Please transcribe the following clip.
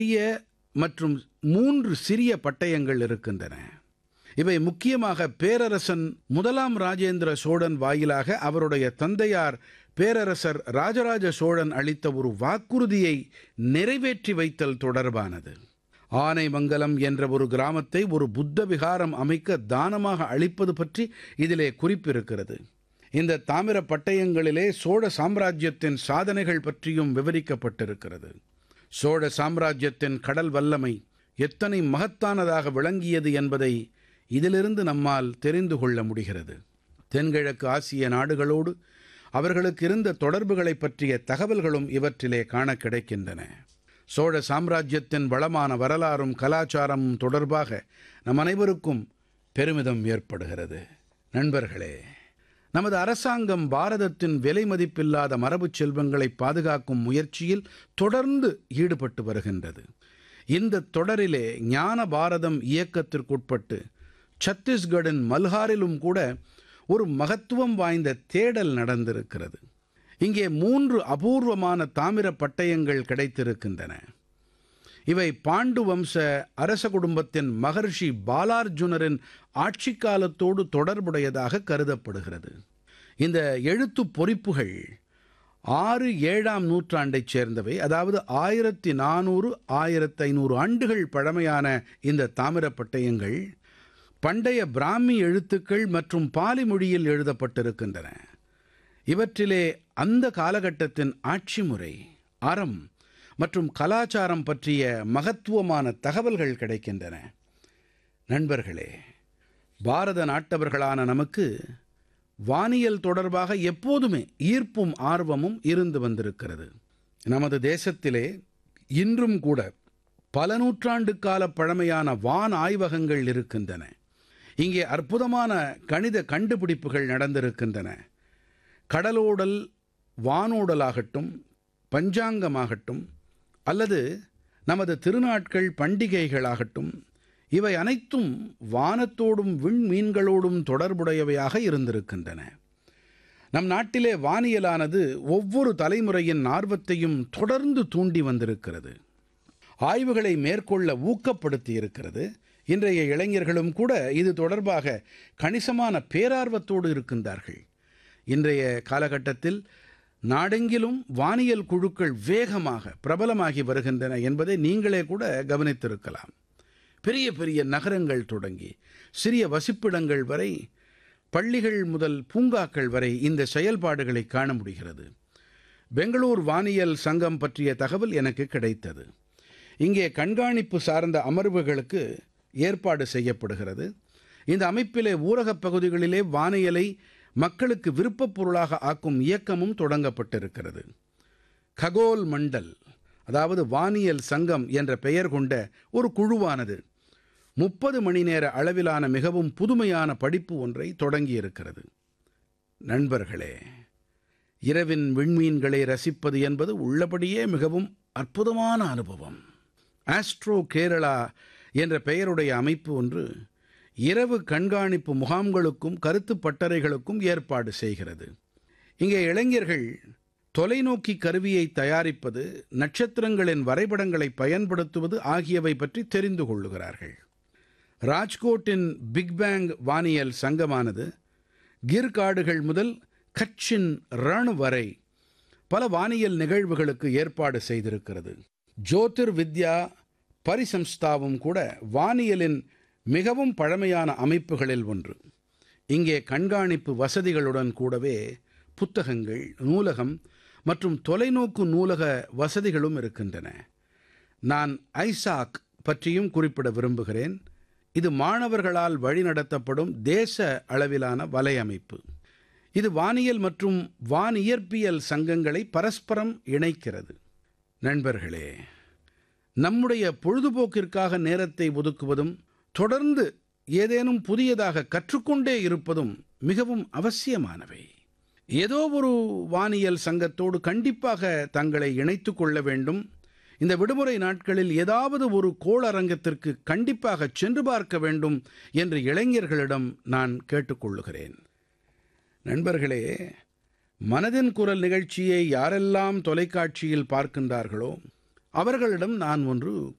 பெரிய மற்றும் மூன்று சிறிய பட்டயங்கள் இருக்கின்றன இவை முக்கியமாக பேரரசன் முதலாம் ராஜேந்திர சோழன் வாயிலாக அவருடைய தந்தையார் பேரரசர் ராஜராஜ சோழன் அளித்த ஒரு வாக்குறுதியை நிறைவேற்றி வைத்தல் தொடர்பானது ஆனைமங்கலம் என்ற ஒரு கிராமத்தை ஒரு புத்த விகாரம் அமைக்க தானமாக அளிப்பது பற்றி இதிலே குறிப்பிருக்கிறது இந்த தாமிர பட்டயங்களிலே சோழ சாம்ராஜ்யத்தின் சாதனைகள் பற்றியும் விவரிக்கப்பட்டிருக்கிறது சோழ சாம்ராஜ்யத்தின் கடல் வல்லமை எத்தனை மகத்தானதாக விளங்கியது என்பதை இதிலிருந்து நம்மால் தெரிந்து கொள்ள முடிகிறது தென்கிழக்கு ஆசிய நாடுகளோடு அவர்களுக்கு இருந்த தொடர்புகளைப் பற்றிய தகவல்களும் இவற்றிலே காண கிடைக்கின்றன சோழ சாம்ராஜ்யத்தின் வளமான வரலாறும் கலாச்சாரமும் தொடர்பாக நம் அனைவருக்கும் பெருமிதம் ஏற்படுகிறது நண்பர்களே நமது அரசாங்கம் பாரதத்தின் விலை மதிப்பில்லாத மரபுச் செல்வங்களை பாதுகாக்கும் முயற்சியில் தொடர்ந்து ஈடுபட்டு வருகின்றது இந்த தொடரிலே ஞான பாரதம் இயக்கத்திற்குட்பட்டு சத்தீஸ்கடின் மல்ஹாரிலும் கூட ஒரு மகத்துவம் வாய்ந்த தேடல் நடந்திருக்கிறது இங்கே மூன்று அபூர்வமான தாமிர பட்டயங்கள் கிடைத்திருக்கின்றன இவை பாண்டு வம்ச அரச குடும்பத்தின் மகர்ஷி பாலார்ஜுனரின் ஆட்சி காலத்தோடு தொடர்புடையதாக கருதப்படுகிறது இந்த எழுத்துப் பொறிப்புகள் ஆறு ஏழாம் நூற்றாண்டைச் சேர்ந்தவை அதாவது ஆயிரத்தி நானூறு ஆயிரத்தி ஐநூறு ஆண்டுகள் பழமையான இந்த தாமிரப் பட்டயங்கள் பண்டைய பிராமி எழுத்துக்கள் மற்றும் பாலி மொழியில் எழுதப்பட்டிருக்கின்றன இவற்றிலே அந்த காலகட்டத்தின் ஆட்சி முறை அறம் மற்றும் கலாச்சாரம் பற்றிய மகத்துவமான தகவல்கள் கிடைக்கின்றன நண்பர்களே பாரத நாட்டவர்களான நமக்கு வானியல் தொடர்பாக எப்போதுமே ஈர்ப்பும் ஆர்வமும் இருந்து வந்திருக்கிறது நமது தேசத்திலே இன்றும் கூட பல நூற்றாண்டு கால பழமையான வான் ஆய்வகங்கள் இருக்கின்றன இங்கே அற்புதமான கணித கண்டுபிடிப்புகள் நடந்திருக்கின்றன கடலோடல் வானோடலாகட்டும் பஞ்சாங்கமாகட்டும் அல்லது நமது திருநாட்கள் பண்டிகைகளாகட்டும் இவை அனைத்தும் வானத்தோடும் விண்மீன்களோடும் தொடர்புடையவையாக இருந்திருக்கின்றன நம் நாட்டிலே வானியலானது ஒவ்வொரு தலைமுறையின் ஆர்வத்தையும் தொடர்ந்து தூண்டி வந்திருக்கிறது ஆய்வுகளை மேற்கொள்ள ஊக்கப்படுத்தி இருக்கிறது இன்றைய இளைஞர்களும் கூட இது தொடர்பாக கணிசமான பேரார்வத்தோடு இருக்கின்றார்கள் இன்றைய காலகட்டத்தில் நாடெங்கிலும் வானியல் குழுக்கள் வேகமாக பிரபலமாகி வருகின்றன என்பதை நீங்களே கூட கவனித்திருக்கலாம் பெரிய பெரிய நகரங்கள் தொடங்கி சிறிய வசிப்பிடங்கள் வரை பள்ளிகள் முதல் பூங்காக்கள் வரை இந்த செயல்பாடுகளை காண முடிகிறது பெங்களூர் வானியல் சங்கம் பற்றிய தகவல் எனக்கு கிடைத்தது இங்கே கண்காணிப்பு சார்ந்த அமர்வுகளுக்கு ஏற்பாடு செய்யப்படுகிறது இந்த அமைப்பிலே ஊரகப் பகுதிகளிலே வானியலை மக்களுக்கு விருப்பப் பொருளாக ஆக்கும் இயக்கமும் தொடங்கப்பட்டிருக்கிறது ககோல் மண்டல் அதாவது வானியல் சங்கம் என்ற பெயர் கொண்ட ஒரு குழுவானது முப்பது மணி நேர அளவிலான மிகவும் புதுமையான படிப்பு ஒன்றை தொடங்கியிருக்கிறது நண்பர்களே இரவின் விண்மீன்களை ரசிப்பது என்பது உள்ளபடியே மிகவும் அற்புதமான அனுபவம் ஆஸ்ட்ரோ கேரளா என்ற பெயருடைய அமைப்பு ஒன்று இரவு கண்காணிப்பு முகாம்களுக்கும் கருத்து பட்டறைகளுக்கும் ஏற்பாடு செய்கிறது இங்கே இளைஞர்கள் தொலைநோக்கி கருவியை தயாரிப்பது நட்சத்திரங்களின் வரைபடங்களை பயன்படுத்துவது ஆகியவை பற்றி தெரிந்து கொள்ளுகிறார்கள் ராஜ்கோட்டின் பிக் பேங் வானியல் சங்கமானது கிர் காடுகள் முதல் கட்சின் ரண் வரை பல வானியல் நிகழ்வுகளுக்கு ஏற்பாடு செய்திருக்கிறது ஜோதிர் வித்யா பரிசம்ஸ்தாவும் கூட வானியலின் மிகவும் பழமையான அமைப்புகளில் ஒன்று இங்கே கண்காணிப்பு வசதிகளுடன் கூடவே புத்தகங்கள் நூலகம் மற்றும் தொலைநோக்கு நூலக வசதிகளும் இருக்கின்றன நான் ஐசாக் பற்றியும் குறிப்பிட விரும்புகிறேன் இது மாணவர்களால் வழிநடத்தப்படும் தேச அளவிலான வலையமைப்பு இது வானியல் மற்றும் வானியற்பியல் சங்கங்களை பரஸ்பரம் இணைக்கிறது நண்பர்களே நம்முடைய பொழுதுபோக்கிற்காக நேரத்தை ஒதுக்குவதும் தொடர்ந்து ஏதேனும் புதியதாக கற்றுக்கொண்டே இருப்பதும் மிகவும் அவசியமானவை ஏதோ ஒரு வானியல் சங்கத்தோடு கண்டிப்பாக தங்களை இணைத்துக் கொள்ள வேண்டும் இந்த விடுமுறை நாட்களில் ஏதாவது ஒரு கோளரங்கத்திற்கு கண்டிப்பாக சென்று பார்க்க வேண்டும் என்று இளைஞர்களிடம் நான் கேட்டுக்கொள்ளுகிறேன் நண்பர்களே மனதின் குரல் நிகழ்ச்சியை யாரெல்லாம் தொலைக்காட்சியில் பார்க்கின்றார்களோ அவர்களிடம் நான் ஒன்று